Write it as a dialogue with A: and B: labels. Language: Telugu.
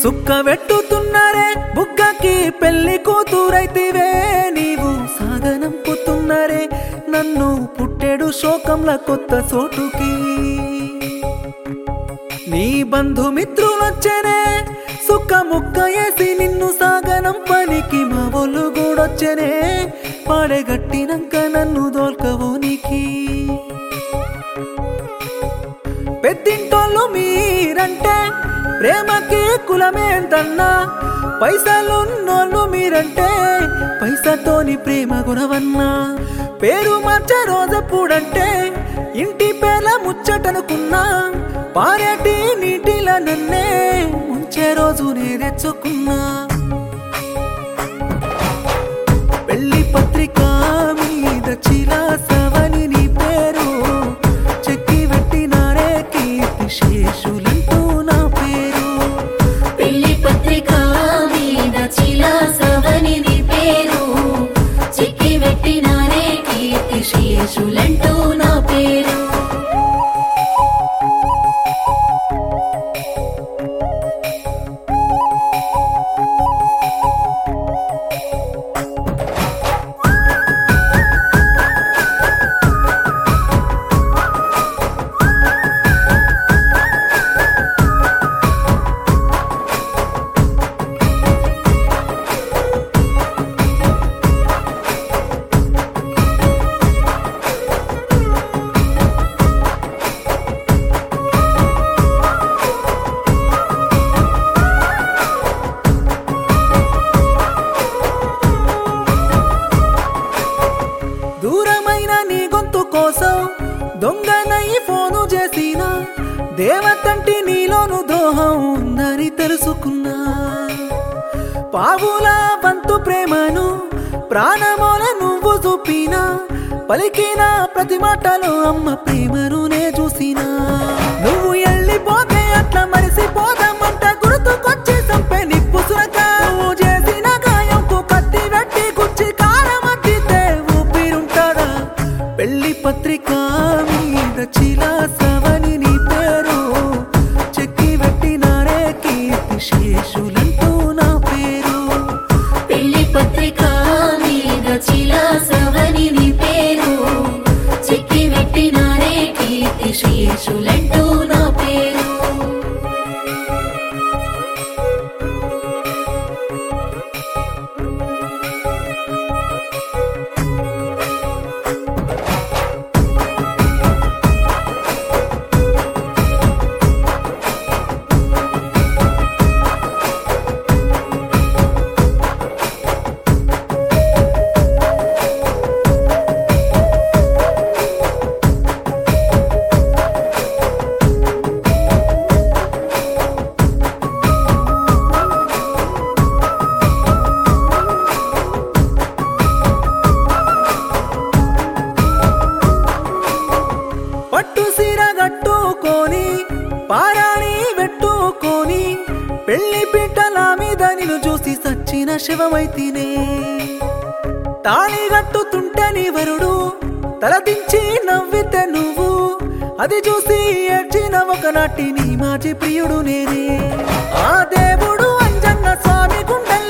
A: సుక్క వెట్టుతున్నారే బుగ్గకి పెళ్లి కూతురైతివే నీవు సాగనంపుతున్నారే నన్ను పుట్టెడు శోకంల కొత్త చోటుకి నీ బంధుమిత్రులొచ్చెనే సుక్క ముక్క వేసి నిన్ను సాగనం పనికి మా ఒళ్ళు గూడొచ్చెనే పాడెగట్టినంక నన్ను దోల్కవోనికి పెద్దింటోళ్ళు మీరంటే ప్రేమకి కులమేంటన్నా పైసలున్నోళ్ళు మీరంటే పైసతోని ప్రేమ గుణవన్నా పేరు మార్చే రోజెప్పుడంటే ఇంటి పేల ముచ్చటనుకున్నా పారేటి నీటిల నన్నే ఉంచే రోజు నే తెచ్చుకున్నా పెళ్లి పత్రిక మీద చిలాసవని నీ పేరు చెక్కి పెట్టినారే కీర్తి శేషులంటూ నా పేరు
B: పెళ్లి పత్రిక మీద చిలాసవని నీ పేరు చిక్కి పెట్టినారే కీర్తి శేషులంటూ నా పేరు
A: దూరమైన నీ గొంతు కోసం దొంగనై ఫోను చేసిన దేవతంటి నీలోను దోహం ఉందని తెలుసుకున్నా పావుల వంతు ప్రేమను ప్రాణమోల నువ్వు చూపినా పలికిన ప్రతి మాటలో అమ్మ ప్రేమను నే చూసినా నువ్వు వెళ్ళిపోతే అట్లా మరిసిపోదామంట గుర్తుకొచ్చి చంపే నిప్పు సురక నువ్వు చేసిన గాయంకు కత్తి వెట్టి గుచ్చి కారం అద్దితే ఊపిరుంటాడా పెళ్లి పత్రిక మీద చిలాసవని నీ పేరు చెక్కి పెట్టినారే కీర్తి శేషులంటూ నా పేరు
B: పెళ్లి పత్రిక మీద చిలాసవని నీ పేరు చిక్కి పెట్టినారే కీర్తి శేషులంటూ నా పేరు
A: పట్టు సీర కట్టుకొని పారాణి పెట్టుకొని పెళ్లి పీటల మీద నిన్ను చూసి సచ్చిన శివమైతినే తాళి కట్టుతుంటే నీ వరుడు తలదించి నవ్వితే నువ్వు అది చూసి ఏడ్చిన ఒకనాటి నీ మాజీ ప్రియుడు నేనే ఆ దేవుడు అంజన్న స్వామి గుండెల్లో